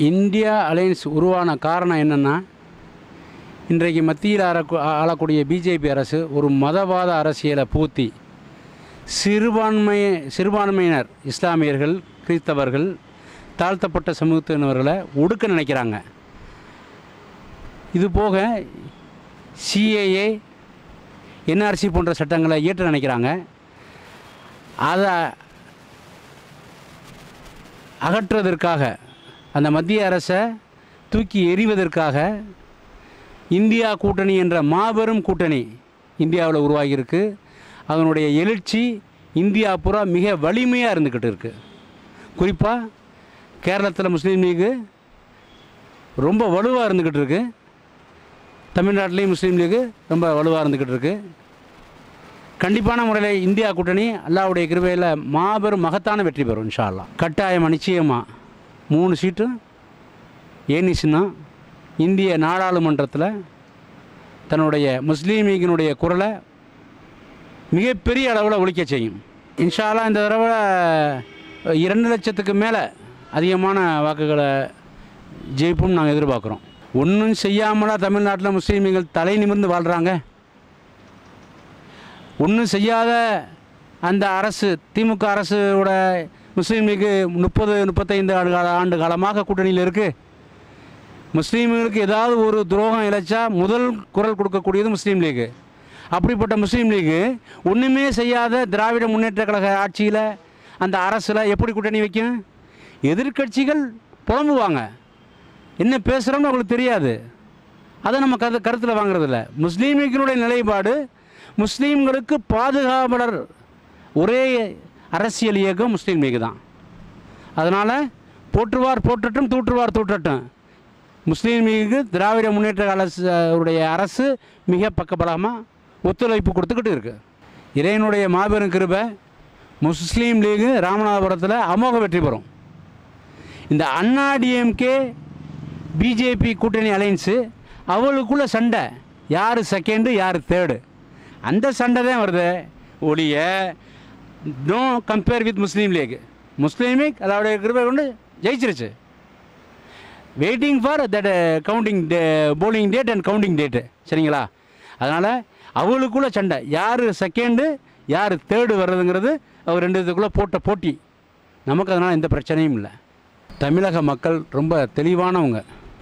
India alliance உருவான காரணம் என்னென்னா இன்றைக்கு மத்தியில் ஆளக்கூ ஆளக்கூடிய பிஜேபி அரசு ஒரு மதவாத அரசியலை பூத்தி சிறுபான்மை சிறுபான்மையினர் இஸ்லாமியர்கள் கிறிஸ்தவர்கள் தாழ்த்தப்பட்ட சமூகத்தினர்களை ஒடுக்க நினைக்கிறாங்க இது போக சிஏஏ என்ஆர்சி போன்ற சட்டங்களை இயற்ற நினைக்கிறாங்க அதை அகற்றுவதற்காக அந்த மத்திய அரசை தூக்கி எறிவதற்காக இந்தியா கூட்டணி என்ற மாபெரும் கூட்டணி இந்தியாவில் உருவாகியிருக்கு அதனுடைய எழுச்சி இந்தியா பூரா மிக வலிமையாக இருந்துக்கிட்டு இருக்குது குறிப்பாக கேரளத்தில் முஸ்லீம் லீகு ரொம்ப வலுவாக இருந்துக்கிட்டு இருக்கு தமிழ்நாட்டிலையும் முஸ்லீம் லீகு ரொம்ப வலுவாக இருந்துக்கிட்டு இருக்கு கண்டிப்பான முறையில் இந்தியா கூட்டணி அல்லாவுடைய கிருபையில் மாபெரும் மகத்தான வெற்றி பெறும் இன்ஷா அல்லாஹ் கட்டாயமாக நிச்சயமாக மூணு சீட்டும் ஏனிச்சுன்னா இந்திய நாடாளுமன்றத்தில் தன்னுடைய முஸ்லீம் லீகினுடைய குரலை மிகப்பெரிய அளவில் ஒழிக்க செய்யும் இன்ஷா அல்லாஹ் இந்த தடவை இரண்டு லட்சத்துக்கு மேலே அதிகமான வாக்குகளை ஜெயிப்பும் நாங்கள் எதிர்பார்க்குறோம் ஒன்றும் செய்யாமலா தமிழ்நாட்டில் முஸ்லீம்கள் தலை நிமிர்ந்து வாழ்கிறாங்க ஒன்றும் செய்யாத அந்த அரசு திமுக அரசோட முஸ்லீம் லீக்கு முப்பது முப்பத்தைந்து ஆண்டு கால ஆண்டு காலமாக கூட்டணியில் இருக்குது முஸ்லீம்களுக்கு ஏதாவது ஒரு துரோகம் இழைச்சா முதல் குரல் கொடுக்கக்கூடியது முஸ்லீம் லீகு அப்படிப்பட்ட முஸ்லீம் லீகு ஒன்றுமே செய்யாத திராவிட முன்னேற்ற கழக ஆட்சியில் அந்த அரசில் எப்படி கூட்டணி வைக்கும் எதிர்க்கட்சிகள் புலம்புவாங்க என்ன பேசுகிறோம்னு அவங்களுக்கு தெரியாது அதை நம்ம கரு கருத்தில் வாங்குறதில்ல முஸ்லீம் லீக்கினுடைய நிலைப்பாடு முஸ்லீம்களுக்கு பாதுகாவலர் ஒரே அரசியல் இயக்கம் முஸ்லீம் லீக் தான் அதனால் போற்றுவார் போற்றட்டும் தூற்றுவார் தூற்றட்டும் முஸ்லீம் லீக்கு திராவிட முன்னேற்ற அரசு உடைய அரசு மிக பக்கபலமாக ஒத்துழைப்பு கொடுத்துக்கிட்டு இருக்கு இறைவனுடைய மாபெரும் கிருபை முஸ்லீம் லீகு ராமநாதபுரத்தில் அமோக வெற்றி பெறும் இந்த அண்ணா டிஎம்கே பிஜேபி கூட்டணி அலைன்ஸு அவளுக்குள்ள சண்டை யார் செகண்டு யார் தேர்டு அந்த சண்டை தான் வருது ஒழிய no compare with Muslim League Muslim League அதோடைய கிருபை கொண்டு ஜெயிச்சிருச்சு waiting for that counting day polling date and counting date சரிங்களா அதனால் அவளுக்குள்ள சண்டை யார் செகண்டு யார் தேர்டு வர்றதுங்கிறது அவர் ரெண்டு இதுக்குள்ளே போட்ட போட்டி நமக்கு அதனால் எந்த பிரச்சனையும் இல்லை தமிழக மக்கள் ரொம்ப தெளிவானவங்க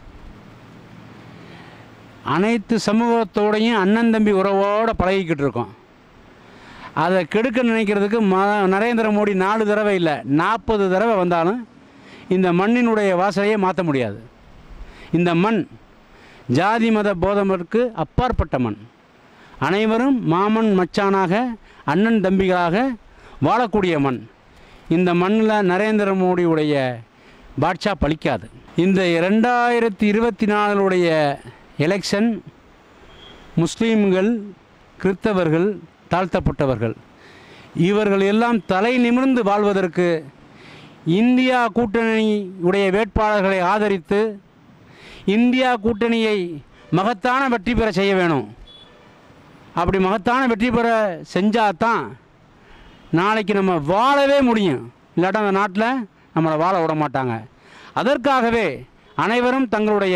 அனைத்து சமூகத்தோடையும் அண்ணன் தம்பி உறவோடு பழகிக்கிட்டு இருக்கோம் அதை கெடுக்க நினைக்கிறதுக்கு ம நரேந்திர மோடி நாலு தடவை இல்லை நாற்பது தடவை வந்தாலும் இந்த மண்ணினுடைய வாசலையே மாற்ற முடியாது இந்த மண் ஜாதி மத போதமருக்கு அப்பாற்பட்ட மண் அனைவரும் மாமன் மச்சானாக அண்ணன் தம்பிகளாக வாழக்கூடிய மண் இந்த மண்ணில் நரேந்திர மோடியுடைய பாட்சா பலிக்காது இந்த ரெண்டாயிரத்தி இருபத்தி நாலுடைய எலெக்ஷன் முஸ்லீம்கள் கிறிஸ்தவர்கள் தாழ்த்தப்பட்டவர்கள் இவர்கள் எல்லாம் தலை நிமிர்ந்து வாழ்வதற்கு இந்தியா கூட்டணி உடைய வேட்பாளர்களை ஆதரித்து இந்தியா கூட்டணியை மகத்தான வெற்றி பெற செய்ய வேணும் அப்படி மகத்தான வெற்றி பெற செஞ்சால் தான் நாளைக்கு நம்ம வாழவே முடியும் இல்லாட்டா அந்த நாட்டில் நம்மளை வாழ விட மாட்டாங்க அதற்காகவே அனைவரும் தங்களுடைய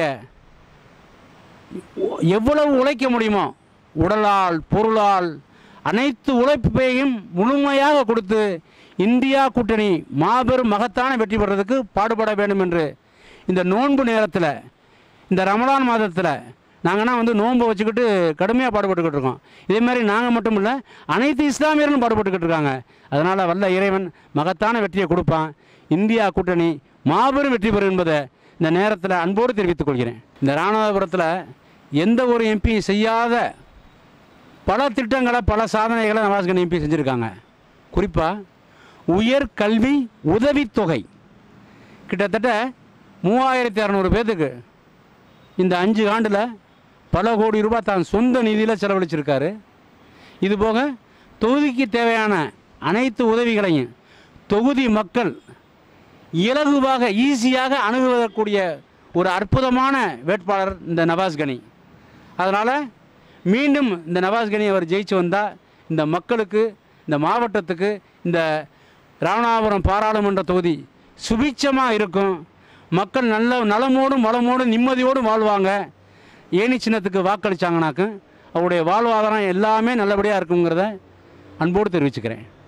எவ்வளவு உழைக்க முடியுமோ உடலால் பொருளால் அனைத்து உழைப்பையும் முழுமையாக கொடுத்து இந்தியா கூட்டணி மாபெரும் மகத்தான வெற்றி பெறதுக்கு பாடுபட வேண்டும் என்று இந்த நோன்பு நேரத்தில் இந்த ரமலான் மாதத்தில் நாங்கள்னா வந்து நோன்பை வச்சுக்கிட்டு கடுமையாக பாடுபட்டுக்கிட்டு இருக்கோம் இதே மாதிரி நாங்கள் மட்டும் இல்லை அனைத்து இஸ்லாமியர்களும் பாடுபட்டுக்கிட்டு இருக்காங்க அதனால் வல்ல இறைவன் மகத்தான வெற்றியை கொடுப்பான் இந்தியா கூட்டணி மாபெரும் வெற்றி பெறும் என்பதை இந்த நேரத்தில் அன்போடு தெரிவித்துக் கொள்கிறேன் இந்த ராமநாதபுரத்தில் எந்த ஒரு எம்பி செய்யாத பல திட்டங்களை பல சாதனைகளை நவாஸ்கன் எம்பி செஞ்சுருக்காங்க குறிப்பாக உயர் கல்வி உதவித்தொகை கிட்டத்தட்ட மூவாயிரத்தி அறநூறு பேர்த்துக்கு இந்த அஞ்சு ஆண்டில் பல கோடி ரூபாய் தான் சொந்த நிதியில் செலவழிச்சிருக்காரு இதுபோக தொகுதிக்கு தேவையான அனைத்து உதவிகளையும் தொகுதி மக்கள் இலகுவாக ஈஸியாக அணுகுவதற்குரிய ஒரு அற்புதமான வேட்பாளர் இந்த நவாஸ் கனி அதனால் மீண்டும் இந்த நவாஸ் கனி அவர் ஜெயிச்சு வந்தால் இந்த மக்களுக்கு இந்த மாவட்டத்துக்கு இந்த ராமநாதபுரம் பாராளுமன்ற தொகுதி சுபிட்சமாக இருக்கும் மக்கள் நல்ல நலமோடும் வளமோடும் நிம்மதியோடும் வாழ்வாங்க ஏணி சின்னத்துக்கு வாக்களிச்சாங்கனாக்கும் அவருடைய வாழ்வாதாரம் எல்லாமே நல்லபடியாக இருக்குங்கிறத அன்போடு தெரிவிச்சுக்கிறேன்